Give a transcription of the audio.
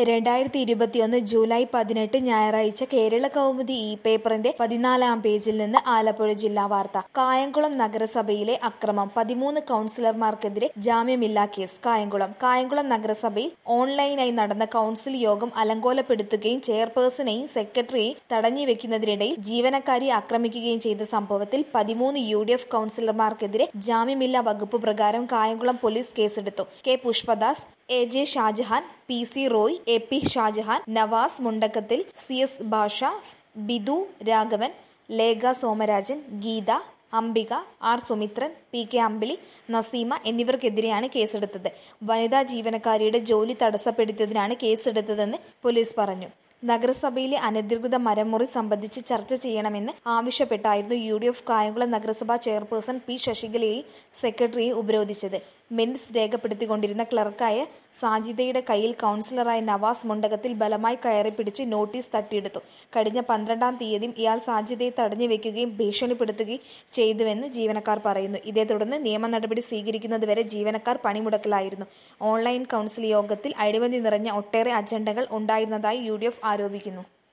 രണ്ടായിരത്തി ഇരുപത്തിയൊന്ന് ജൂലൈ പതിനെട്ട് ഞായറാഴ്ച കേരള കൗമുദി ഇ പേപ്പറിന്റെ പതിനാലാം പേജിൽ നിന്ന് ആലപ്പുഴ ജില്ലാ വാർത്ത കായംകുളം നഗരസഭയിലെ അക്രമം പതിമൂന്ന് കൌൺസിലർമാർക്കെതിരെ ജാമ്യമില്ലാ കേസ് കായംകുളം കായംകുളം നഗരസഭയിൽ ഓൺലൈനായി നടന്ന കൌൺസിൽ യോഗം അലങ്കോലപ്പെടുത്തുകയും ചെയർപേഴ്സണെയും സെക്രട്ടറിയെയും തടഞ്ഞുവെക്കുന്നതിനിടയിൽ ജീവനക്കാരിയെ ആക്രമിക്കുകയും ചെയ്ത സംഭവത്തിൽ പതിമൂന്ന് യു ഡി എഫ് കൌൺസിലർമാർക്കെതിരെ ജാമ്യമില്ലാ വകുപ്പ് പ്രകാരം കായംകുളം പോലീസ് കേസെടുത്തു K Pushpadas A J Shajahan P C Roy A P Shajahan Navas Mundakkathil C S Basha Bidu Raghavan Lekha Somarajan Geetha Ambika R Sumithran P K Ambili Naseema എന്നിവർക്കെതിരെയാണ് കേസെടുത്തത് വനിതാ ജീവനക്കാരിയുടെ ജോലി തടസ്സപ്പെടുത്തിയതിനാണ് കേസെടുത്തതെന്ന് പോലീസ് പറഞ്ഞു നഗരസഭയിലെ അനധികൃത മരമുറി സംബന്ധിച്ച് ചർച്ച ചെയ്യണമെന്ന് ആവശ്യപ്പെട്ടായിരുന്നു യു ഡി എഫ് കായംകുളം നഗരസഭാ ചെയർപേഴ്സൺ പി ശശികലയെയും സെക്രട്ടറിയെയും ഉപരോധിച്ചത് മിനിറ്റ്സ് രേഖപ്പെടുത്തിക്കൊണ്ടിരുന്ന ക്ലർക്കായ സാജിദയുടെ കയ്യിൽ കൌൺസിലറായ നവാസ് മുണ്ടകത്തിൽ ബലമായി കയറി പിടിച്ച് നോട്ടീസ് തട്ടിയെടുത്തു കഴിഞ്ഞ പന്ത്രണ്ടാം തീയതിയും ഇയാൾ സാജിദയെ തടഞ്ഞു വെക്കുകയും ഭീഷണിപ്പെടുത്തുകയും ചെയ്തുവെന്ന് ജീവനക്കാർ പറയുന്നു ഇതേ തുടർന്ന് നിയമ നടപടി സ്വീകരിക്കുന്നതുവരെ ജീവനക്കാർ പണിമുടക്കിലായിരുന്നു ഓൺലൈൻ കൌൺസിൽ യോഗത്തിൽ അഴിമതി നിറഞ്ഞ ഒട്ടേറെ അജണ്ടകൾ ഉണ്ടായിരുന്നതായി യു ആരോപിക്കുന്നു